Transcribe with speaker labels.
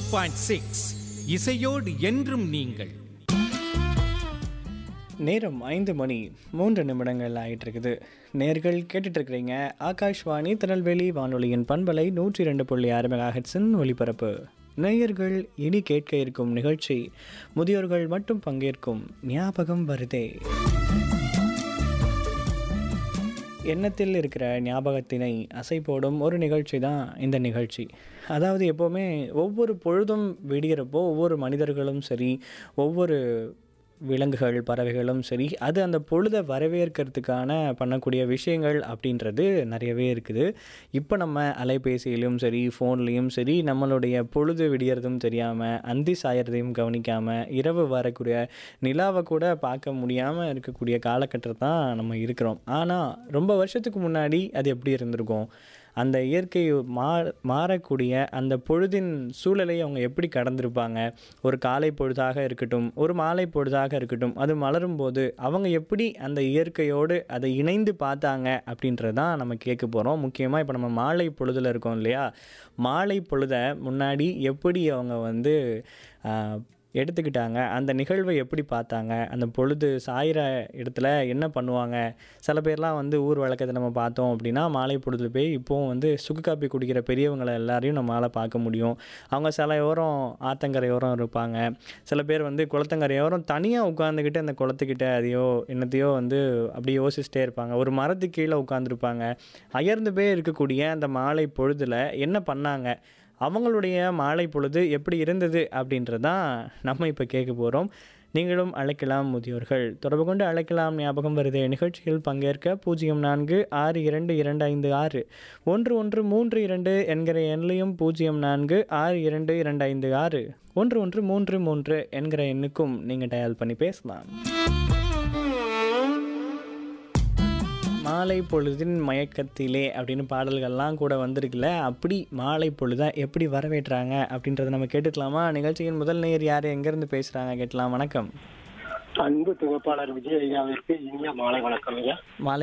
Speaker 1: point six இசையோடு என்றும் நீங்கள்
Speaker 2: நேரம் ஐந்து மணி மூன்று நிமிடங்கள் ஆயிட்டு இருக்குது நேர்கள் கேட்டுட்டு இருக்கிறீங்க ஆகாஷ்வாணி திருநெல்வேலி வானொலியின் பண்பலை நூற்றி ரெண்டு புள்ளி ஆறு மெகாஹெட்ஸின் ஒலிபரப்பு நேயர்கள் இனி கேட்க இருக்கும் நிகழ்ச்சி முதியோர்கள் மட்டும் பங்கேற்கும் ஞாபகம் வருதே எண்ணத்தில் இருக்கிற ஞாபகத்தினை அசை போடும் ஒரு நிகழ்ச்சி தான் இந்த நிகழ்ச்சி அதாவது எப்போவுமே ஒவ்வொரு பொழுதும் விடிகிறப்போ ஒவ்வொரு மனிதர்களும் சரி ஒவ்வொரு விலங்குகள் பறவைகளும் சரி அது அந்த பொழுதை வரவேற்கிறதுக்கான பண்ணக்கூடிய விஷயங்கள் அப்படின்றது நிறையவே இருக்குது இப்போ நம்ம அலைபேசியிலையும் சரி ஃபோன்லேயும் சரி நம்மளுடைய பொழுது விடியறதும் தெரியாமல் அந்தி சாயறதையும் கவனிக்காமல் இரவு வரக்கூடிய நிலாவை கூட பார்க்க முடியாமல் இருக்கக்கூடிய காலகட்டத்தில் தான் நம்ம இருக்கிறோம் ஆனால் ரொம்ப வருஷத்துக்கு முன்னாடி அது எப்படி இருந்திருக்கும் அந்த இயற்கை மா மாறக்கூடிய அந்த பொழுதின் சூழலை அவங்க எப்படி கடந்திருப்பாங்க ஒரு காலை பொழுதாக இருக்கட்டும் ஒரு மாலை பொழுதாக இருக்கட்டும் அது மலரும் போது அவங்க எப்படி அந்த இயற்கையோடு அதை இணைந்து பார்த்தாங்க அப்படின்றது தான் நம்ம கேட்க போகிறோம் முக்கியமாக இப்போ நம்ம மாலை பொழுதில் இருக்கோம் இல்லையா மாலை பொழுதை முன்னாடி எப்படி அவங்க வந்து ஆஹ், எடுத்துக்கிட்டாங்க அந்த நிகழ்வை எப்படி பார்த்தாங்க அந்த பொழுது சாயிற இடத்துல என்ன பண்ணுவாங்க சில பேர்லாம் வந்து ஊர் வழக்கத்தை நம்ம பார்த்தோம் அப்படின்னா மாலை பொழுதுல போய் இப்போவும் வந்து சுக்கு காப்பி குடிக்கிற பெரியவங்களை எல்லாரையும் நம்மளால் பார்க்க முடியும் அவங்க சிலையோரம் ஆத்தங்கரையோரம் இருப்பாங்க சில பேர் வந்து குளத்தங்கரையோரம் தனியாக உட்காந்துக்கிட்டு அந்த குளத்துக்கிட்ட அதையோ என்னத்தையோ வந்து அப்படியே யோசிச்சுட்டே இருப்பாங்க ஒரு மரத்துக்கு கீழே உட்காந்துருப்பாங்க அயர்ந்து போய் இருக்கக்கூடிய அந்த மாலை பொழுதில் என்ன பண்ணாங்க அவங்களுடைய மாலை பொழுது எப்படி இருந்தது அப்படின்றது தான் நம்ம இப்போ கேட்க போகிறோம் நீங்களும் அழைக்கலாம் முதியோர்கள் தொடர்பு கொண்டு அழைக்கலாம் ஞாபகம் வருதே நிகழ்ச்சியில் பங்கேற்க பூஜ்ஜியம் நான்கு ஆறு இரண்டு இரண்டு ஐந்து ஆறு ஒன்று ஒன்று மூன்று இரண்டு என்கிற எண்ணையும் பூஜ்ஜியம் நான்கு ஆறு இரண்டு இரண்டு ஐந்து ஆறு ஒன்று ஒன்று மூன்று மூன்று என்கிற எண்ணுக்கும் நீங்கள் டயல் பண்ணி பேசலாம் மாலை பொழுதின் மயக்கத்திலே அப்படின்னு பாடல்கள்லாம் கூட வந்திருக்குல்ல அப்படி மாலை பொழுதை எப்படி வரவேற்றாங்க அப்படின்றத நம்ம கேட்டுக்கலாமா நிகழ்ச்சியின் முதல் நேயர் யார் எங்கேருந்து பேசுகிறாங்க கேட்கலாம் வணக்கம்
Speaker 3: அன்பு தொகுப்பாளர் விஜய் ஐயாவிற்கு இனிய மாலை வணக்கம் ஐயா
Speaker 2: மாலை